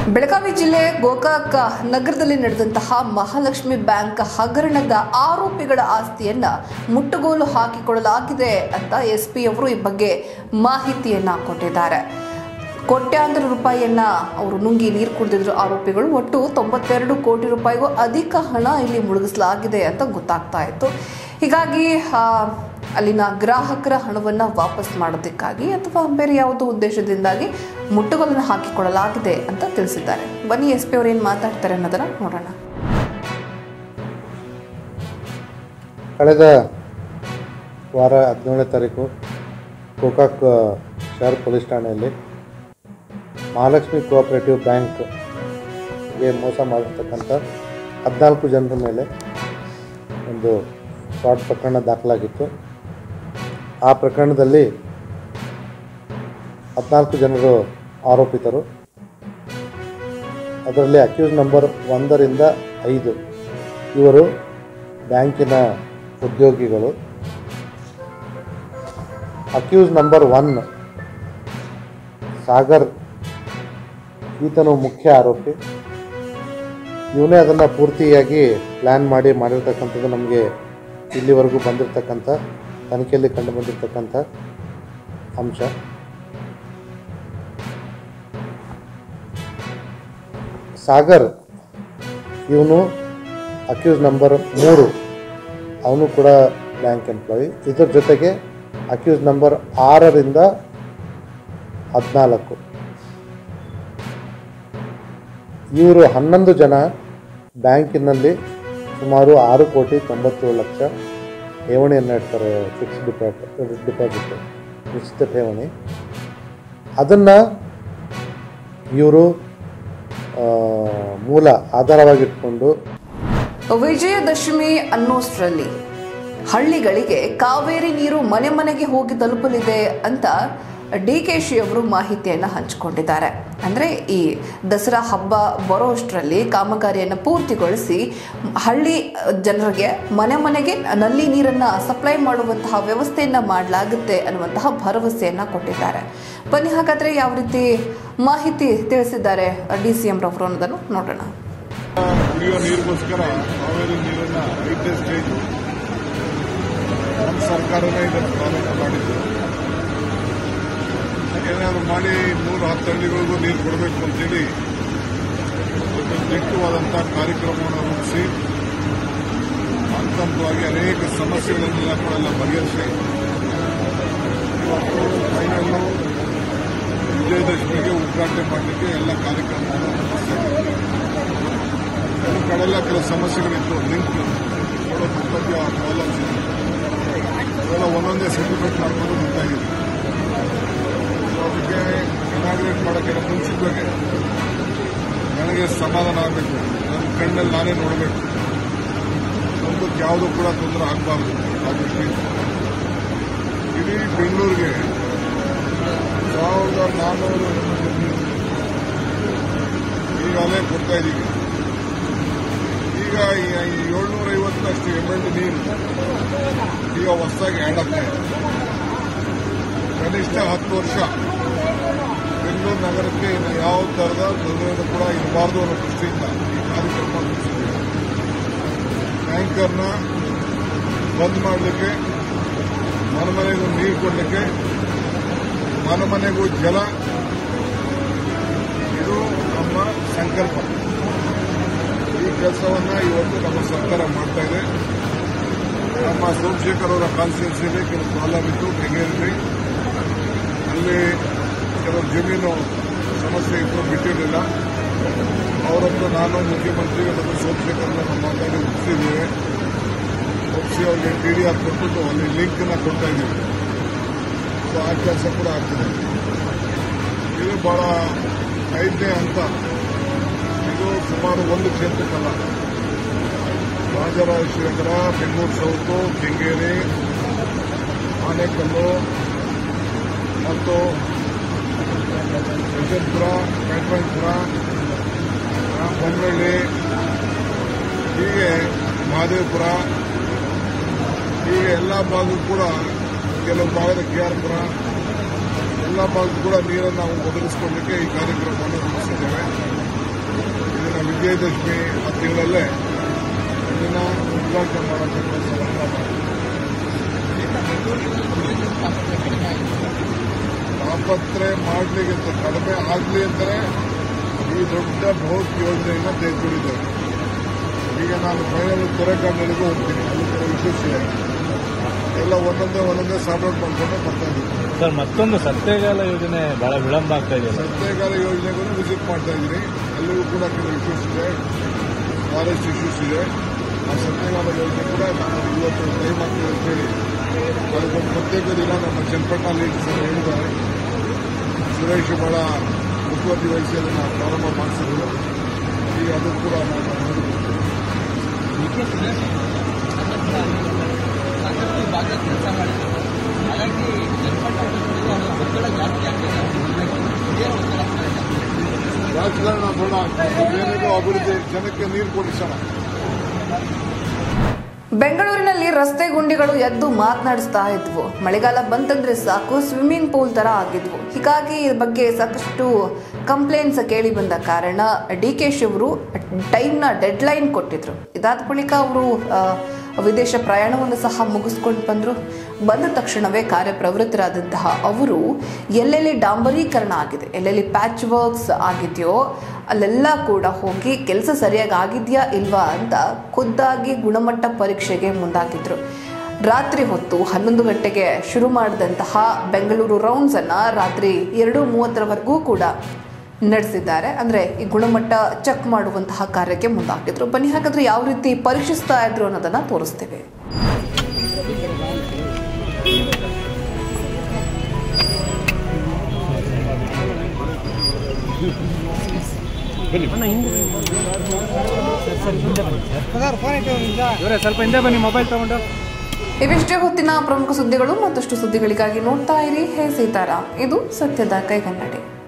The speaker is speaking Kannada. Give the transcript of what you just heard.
ಬೆಳಗಾವಿ ಜಿಲ್ಲೆ ಗೋಕಾಕ ನಗರದಲ್ಲಿ ನಡೆದಂತಹ ಮಹಾಲಕ್ಷ್ಮಿ ಬ್ಯಾಂಕ್ ಹಗರಣದ ಆರೋಪಿಗಳ ಆಸ್ತಿಯನ್ನ ಮುಟ್ಟುಗೋಲು ಹಾಕಿಕೊಳ್ಳಲಾಗಿದೆ ಅಂತ ಎಸ್ಪಿ ಅವರು ಈ ಬಗ್ಗೆ ಮಾಹಿತಿಯನ್ನ ಕೊಟ್ಟಿದ್ದಾರೆ ಕೋಟ್ಯಾಂತರ ರೂಪಾಯಿಯನ್ನ ಅವರು ನುಂಗಿ ನೀರು ಕುಡಿದಿದ್ರು ಆರೋಪಿಗಳು ಒಟ್ಟು ತೊಂಬತ್ತೆರಡು ಕೋಟಿ ರೂಪಾಯಿಗೂ ಅಧಿಕ ಹಣ ಇಲ್ಲಿ ಮುಳುಗಿಸಲಾಗಿದೆ ಅಂತ ಗೊತ್ತಾಗ್ತಾ ಇತ್ತು ಹೀಗಾಗಿ ಆ, ಅಲ್ಲಿನ ಗ್ರಾಹಕರ ಹಣವನ್ನು ವಾಪಸ್ ಮಾಡೋದಕ್ಕಾಗಿ ಅಥವಾ ಬೇರೆ ಯಾವುದೋ ಉದ್ದೇಶದಿಂದಾಗಿ ಮುಟ್ಟುಗೋಲನ್ನು ಹಾಕಿಕೊಳ್ಳಲಾಗಿದೆ ಅಂತ ತಿಳಿಸಿದ್ದಾರೆ ಬನ್ನಿ ಎಸ್ ಪಿ ಅವ್ರು ಏನು ಮಾತಾಡ್ತಾರೆ ಅನ್ನೋದನ್ನ ನೋಡೋಣ ಕಳೆದ ವಾರ ಹದಿನೇಳನೇ ತಾರೀಕು ಗೋಕಾಕ್ ಶಹರ್ ಪೊಲೀಸ್ ಠಾಣೆಯಲ್ಲಿ ಮಹಾಲಕ್ಷ್ಮಿ ಕೋಆಪರೇಟಿವ್ ಬ್ಯಾಂಕ್ಗೆ ಮೋಸ ಮಾಡಿರ್ತಕ್ಕಂಥ ಹದಿನಾಲ್ಕು ಜನರ ಮೇಲೆ ಒಂದು ಫ್ರಾಡ್ ಪ್ರಕರಣ ದಾಖಲಾಗಿತ್ತು ಆ ಪ್ರಕರಣದಲ್ಲಿ ಹದಿನಾಲ್ಕು ಜನರು ಆರೋಪಿತರು ಅದರಲ್ಲಿ ಅಕ್ಯೂಸ್ ನಂಬರ್ ಒಂದರಿಂದ ಐದು ಇವರು ಬ್ಯಾಂಕಿನ ಉದ್ಯೋಗಿಗಳು ಅಕ್ಯೂಸ್ ನಂಬರ್ ಒನ್ ಸಾಗರ್ ಈತನು ಮುಖ್ಯ ಆರೋಪಿ ಇವನೇ ಅದನ್ನು ಪೂರ್ತಿಯಾಗಿ ಪ್ಲ್ಯಾನ್ ಮಾಡಿ ಮಾಡಿರ್ತಕ್ಕಂಥದ್ದು ನಮಗೆ ಇಲ್ಲಿವರೆಗೂ ಬಂದಿರತಕ್ಕಂಥ ತನಿಖೆಯಲ್ಲಿ ಕಂಡು ಬಂದಿರತಕ್ಕಂಥ ಅಂಶ ಸಾಗರ್ ಇವನು ಅಕ್ಯೂಸ್ ನಂಬರ್ ಮೂರು ಅವನು ಕೂಡ ಬ್ಯಾಂಕ್ ಎಂಪ್ಲಾಯಿ ಇದ್ರ ಜೊತೆಗೆ ಅಕ್ಯೂಸ್ ನಂಬರ್ ಆರರಿಂದ ಹದಿನಾಲ್ಕು ಇವರು ಹನ್ನೊಂದು ಜನ ಬ್ಯಾಂಕಿನಲ್ಲಿ ಸುಮಾರು ಆರು ಕೋಟಿ ತೊಂಬತ್ತೇಳು ಲಕ್ಷ ಠೇವಣಿಯನ್ನು ಇಡ್ತಾರೆ ಫಿಕ್ಸ್ ಡಿಪಾಸಿಟ್ ಡಿಪಾಸಿಟ್ ನಿಶ್ಚಿತ ಠೇವಣಿ ಅದನ್ನು ಇವರು ಮೂಲ ಆಧಾರವಾಗಿಟ್ಕೊಂಡು ವಿಜಯದಶಮಿ ಅನ್ನೋಷ್ಟರಲ್ಲಿ ಹಳ್ಳಿಗಳಿಗೆ ಕಾವೇರಿ ನೀರು ಮನೆ ಮನೆಗೆ ಹೋಗಿ ತಲುಪಲಿದೆ ಅಂತ ಡಿ ಕೆ ಶಿ ಅವರು ಮಾಹಿತಿಯನ್ನ ಹಂಚಿಕೊಂಡಿದ್ದಾರೆ ಅಂದ್ರೆ ಈ ದಸರಾ ಹಬ್ಬ ಬರೋಷ್ಟರಲ್ಲಿ ಕಾಮಗಾರಿಯನ್ನು ಪೂರ್ತಿಗೊಳಿಸಿ ಹಳ್ಳಿ ಜನರಿಗೆ ಮನೆ ಮನೆಗೆ ನಲ್ಲಿ ನೀರನ್ನ ಸಪ್ಲೈ ಮಾಡುವಂತಹ ವ್ಯವಸ್ಥೆಯನ್ನ ಮಾಡಲಾಗುತ್ತೆ ಅನ್ನುವಂತಹ ಭರವಸೆಯನ್ನ ಕೊಟ್ಟಿದ್ದಾರೆ ಬನ್ನಿ ಹಾಗಾದ್ರೆ ಯಾವ ರೀತಿ ಮಾಹಿತಿ ತಿಳಿಸಿದ್ದಾರೆ ಡಿ ಸಿ ಎಂ ರವರು ಅನ್ನೋದನ್ನು ನೋಡೋಣ ಕುಡಿಯೋ ನೀರಿಗೋಸ್ಕರ ಕಾವೇರಿ ನೀರನ್ನ ಐದನೇ ಸ್ಟೇಜ್ ನಮ್ಮ ಸರ್ಕಾರನೇ ಇದನ್ನು ಪ್ರಾರಂಭ ಮಾಡಿದ್ದು ಏನಾದ್ರು ಮಾಡಿ ನೂರ ಹತ್ತು ಹಳ್ಳಿಗಳಿಗೂ ನೀರು ಕೊಡಬೇಕು ಅಂತೇಳಿ ಒಂದು ದಿಟ್ಟವಾದಂಥ ಕಾರ್ಯಕ್ರಮವನ್ನು ರೂಪಿಸಿ ಹಂತ ಹಂತವಾಗಿ ಅನೇಕ ಸಮಸ್ಯೆಗಳನ್ನೆಲ್ಲ ಕೂಡ ಎಲ್ಲ ಬಗೆಹರಿಸಿ ಇವತ್ತು ಫೈನಲ್ಲು ವಿಜಯದಶಮಿಗೆ ಉದ್ಘಾಟನೆ ಮಾಡಲಿಕ್ಕೆ ಎಲ್ಲ ಕಾರ್ಯಕ್ರಮವನ್ನು ರೂಪಿಸಿದ್ದಾರೆ ಕೆಲವು ಕಡೆಲ್ಲ ಕೆಲವು ಸಮಸ್ಯೆಗಳಿತ್ತು ಲಿಂಕ್ ನೋಡೋ ಕರ್ತವ್ಯ ಪ್ರಾಬ್ಲಮ್ಸ್ ಇದೆ ಇವೆಲ್ಲ ಒಂದೊಂದೇ ಸೆಟಲ್ಮೆಂಟ್ ಮಾಡ್ಕೊಂಡು ಗೊತ್ತಾಗಿದೆ ಸೊ ಅದಕ್ಕೆ ಇನಾಗ್ರೇಟ್ ಮಾಡೋಕ್ಕೆಲ್ಲ ಮುಂಚಿತವಾಗಿ ನನಗೆ ಸಮಾಧಾನ ಆಗಬೇಕು ನನ್ನ ಕಣ್ಣಲ್ಲಿ ನಾನೇ ನೋಡಬೇಕು ಒಂದಕ್ಕೆ ಯಾವುದೂ ಕೂಡ ತೊಂದರೆ ಆಗಬಾರ್ದು ಆ ದೃಷ್ಟಿಯಿಂದ ಇಡೀ ಬೆಂಗಳೂರಿಗೆ ಸಾವಿರದ ನಾನ್ನೂರು ಈಗಾಗಲೇ ಕೊಡ್ತಾ ಇದ್ದೀವಿ ಈಗ ಏಳ್ನೂರ ಐವತ್ತಷ್ಟು ಎಮ್ ಎಲ್ ನೀರು ಈಗ ಹೊಸದಾಗಿ ಆ್ಯಡ್ ಆಗ್ತಾ ಇದೆ ಕನಿಷ್ಠ ಹತ್ತು ವರ್ಷ ಬೆಂಗಳೂರು ನಗರಕ್ಕೆ ಇನ್ನು ಯಾವ ಥರದ ತೊಂದರೆನೂ ಕೂಡ ಇರಬಾರ್ದು ಅನ್ನೋ ದೃಷ್ಟಿಯಿಂದ ಈ ಕಾರ್ಯಕ್ರಮ ರೂಪಿಸಿದ್ದೀವಿ ಟ್ಯಾಂಕರ್ನ ಬಂದ್ ಮಾಡಲಿಕ್ಕೆ ಮನೆ ಮನೆಗೂ ನೀರು ಕೊಡಲಿಕ್ಕೆ ಮನೆ ಮನೆಗೂ ಜಲ ಇದು ನಮ್ಮ ಸಂಕಲ್ಪ ಈ ಕೆಲಸವನ್ನ ಇವತ್ತು ನಮ್ಮ ಸರ್ಕಾರ ಮಾಡ್ತಾ ಇದೆ ನಮ್ಮ ಸೋಮಶೇಖರ್ ಅವರ ಕಾನ್ಸ್ಟಿಟ್ಯೂನ್ಸಿಯಲ್ಲಿ ಕೆಲವು ಪ್ರಾಬ್ಲಮ್ ಇತ್ತು ಬೆಂಗಳೂರಲ್ಲಿ ಅಲ್ಲಿ ಕೆಲವು ಜಮೀನು ಸಮಸ್ಯೆ ಇತ್ತು ಬಿಟ್ಟಿರಲಿಲ್ಲ ಅವರನ್ನು ನಾನು ಮುಖ್ಯಮಂತ್ರಿ ಮತ್ತು ಸೋಮಶೇಖರ್ ನಾವು ಮಾತಾಡಿ ಒಪ್ಪಿಸಿದ್ದೇವೆ ಒಪ್ಪಿಸಿ ಅವ್ರಿಗೆ ಟಿ ಡಿ ಆರ್ ಕೊಟ್ಬಿಟ್ಟು ಅಲ್ಲಿ ಲಿಂಕ್ನ ಕೊಡ್ತಾ ಇದ್ದೀವಿ ಸೊ ಆ ಕೆಲಸ ಕೂಡ ಆಗ್ತದೆ ಇದು ಬಹಳ ಐದನೇ ಹಂತ ಇದು ಸುಮಾರು ಒಂದು ಕ್ಷೇತ್ರಕ್ಕಲ್ಲ ರಾಜರಾಜೇಶ್ವರ ಬೆಂಗಳೂರು ಸೌತು ಕೆಂಗೇರಿ ಆನೇಕಲ್ಲು ಮತ್ತು ಯಶವಂತಪುರ ಬ್ಯಾಟ್ರಾಯಪುರ ಬೊಮ್ಮನಹಳ್ಳಿ ಹೀಗೆ ಮಹದೇವಪುರ ಹೀಗೆ ಎಲ್ಲ ಭಾಗಕ್ಕೂ ಕೂಡ ಕೆಲವು ಭಾಗದ ಕೆ ಆರ್ ಪುರ ಎಲ್ಲ ಭಾಗಕ್ಕೂ ಕೂಡ ನೀರನ್ನು ನಾವು ಒದಗಿಸಿಕೊಳ್ಳಲಿಕ್ಕೆ ಈ ಕಾರ್ಯಕ್ರಮವನ್ನು ರೂಪಿಸಿದ್ದೇವೆ ವಿಜಯದಶಮಿ ಆ ತಿಂಗಳಲ್ಲೇ ಇದನ್ನ ಉದ್ಘಾಟನೆ ಮಾಡೋಂಥ ಕೆಲಸವನ್ನ ಮಾಡಿ ತಾಪತ್ರೆ ಮಾಡಲಿಕ್ಕೆ ಅಂತ ಕಡಿಮೆ ಆಗಲಿ ಅಂತಲೇ ಈ ದೊಡ್ಡ ಬೃಹತ್ ಯೋಜನೆಯನ್ನು ತೆಗೆದುಕೊಂಡಿದ್ದೇವೆ ಈಗ ನಾನು ಫೈನಲ್ ಕೊರೆಕಾಡಿನಲ್ಲಿಗೂ ಹೋಗ್ತೀನಿ ಅಲ್ಲಿ ಕೆಲವು ಇಶ್ಯೂಸ್ ಇದೆ ಎಲ್ಲ ಒಂದೊಂದೇ ಒಂದೊಂದೇ ಸಾರ್ಟ್ ಔಟ್ ಮಾಡ್ಕೊಂಡು ಬರ್ತಾ ಇದ್ದೀವಿ ಸರ್ ಮತ್ತೊಂದು ಸತ್ಯಗಾಲ ಯೋಜನೆ ಬಹಳ ವಿಳಂಬ ಆಗ್ತಾ ಇದೆಯಲ್ಲ ಸತ್ಯಗಾಲ ಯೋಜನೆಗೂ ವಿಸಿಟ್ ಮಾಡ್ತಾ ಇದ್ದೀನಿ ಅಲ್ಲಿಗೂ ಕೂಡ ಕೆಲವು ಇಶ್ಯೂಸ್ ಇದೆ ಫಾರೆಸ್ಟ್ ಇಶ್ಯೂಸ್ ಇದೆ ಆ ಸತ್ಯಗಾಲ ಯೋಜನೆ ಕೂಡ ನಾನು ಇವತ್ತು ಟೈಮ್ ಆಗ್ತದೆ ಅಂತೇಳಿ ಅದಕ್ಕೊಂದು ಪ್ರತ್ಯೇಕ ದಿನ ನಮ್ಮ ಚನ್ನಪಟ್ಟಣ ಲೀಡರ್ಸ್ ಅವರು ಹೇಳಿದ್ದಾರೆ ಸುರೇಶ್ ಬಹಳ ಮುತುವರ್ಜಿ ವಹಿಸಿ ಅದನ್ನು ಪ್ರಾರಂಭ ಮಾಡಿಸಿದ್ರು ಈಗ ಅದು ಕೂಡ ನಾನು ನೋಡಿದ್ದೀನಿ ರಾಜಕಾರಣ ಬೇಡ ಏನಿದೆ ಅಭಿವೃದ್ಧಿ ಜನಕ್ಕೆ ನೀರು ಕೊಡಿಸೋಣ ಬೆಂಗಳೂರಿನಲ್ಲಿ ರಸ್ತೆ ಗುಂಡಿಗಳು ಎದ್ದು ಮಾತನಾಡಿಸ್ತಾ ಇದ್ವು ಮಳೆಗಾಲ ಬಂತಂದ್ರೆ ಸಾಕು ಸ್ವಿಮ್ಮಿಂಗ್ ಪೂಲ್ ತರ ಆಗಿದ್ವು ಹೀಗಾಗಿ ಈ ಬಗ್ಗೆ ಸಾಕಷ್ಟು ಕಂಪ್ಲೇಂಟ್ಸ್ ಕೇಳಿ ಬಂದ ಕಾರಣ ಡಿ ಕೆ ಶಿವರು ಟೈಮ್ನ ಡೆಡ್ ಲೈನ್ ಕೊಟ್ಟಿದ್ರು ಇದಾದ ಬಳಿಕ ಅವರು ಆ, ವಿದೇಶ ಪ್ರಯಾಣವನ್ನು ಸಹ ಮುಗಿಸ್ಕೊಂಡು ಬಂದರು ಬಂದ ತಕ್ಷಣವೇ ಕಾರ್ಯಪ್ರವೃತ್ತರಾದಂತಹ ಅವರು ಎಲ್ಲೆಲ್ಲಿ ಡಾಂಬರೀಕರಣ ಆಗಿದೆ ಎಲ್ಲೆಲ್ಲಿ ಪ್ಯಾಚ್ ವರ್ಕ್ಸ್ ಆಗಿದೆಯೋ ಅಲ್ಲೆಲ್ಲ ಕೂಡ ಹೋಗಿ ಕೆಲಸ ಸರಿಯಾಗಿ ಆಗಿದೆಯಾ ಇಲ್ವಾ ಅಂತ ಖುದ್ದಾಗಿ ಗುಣಮಟ್ಟ ಪರೀಕ್ಷೆಗೆ ಮುಂದಾಗಿದ್ರು ರಾತ್ರಿ ಹೊತ್ತು ಹನ್ನೊಂದು ಗಂಟೆಗೆ ಶುರು ಮಾಡಿದಂತಹ ಬೆಂಗಳೂರು ರೌಂಡ್ಸನ್ನು ರಾತ್ರಿ ಎರಡು ಮೂವತ್ತರವರೆಗೂ ಕೂಡ ನಡೆಸಿದ್ದಾರೆ ಅಂದರೆ ಈ ಗುಣಮಟ್ಟ ಚೆಕ್ ಮಾಡುವಂತಹ ಕಾರ್ಯಕ್ಕೆ ಮುಂದಾಗಿದ್ರು ಬನ್ನಿ ಹಾಗಾದ್ರೆ ಯಾವ ರೀತಿ ಪರೀಕ್ಷಿಸ್ತಾ ಇದ್ರು ಅನ್ನೋದನ್ನ ತೋರಿಸ್ತೇವೆ ಇವರೇ ಸ್ವಲ್ಪ ಹಿಂದೆ ಬನ್ನಿ ಮೊಬೈಲ್ ತಗೊಂಡು ಇವಿಷ್ಟೇ ಹೊತ್ತಿನ ಪ್ರಮುಖ ಸುದ್ದಿಗಳು ಮತ್ತಷ್ಟು ಸುದ್ದಿಗಳಿಗಾಗಿ ನೋಡ್ತಾ ಇರಿ ಹೇ ಸೀತಾರಾಮ್ ಇದು ಸತ್ಯದ ಕೈಗನ್ನಡಿ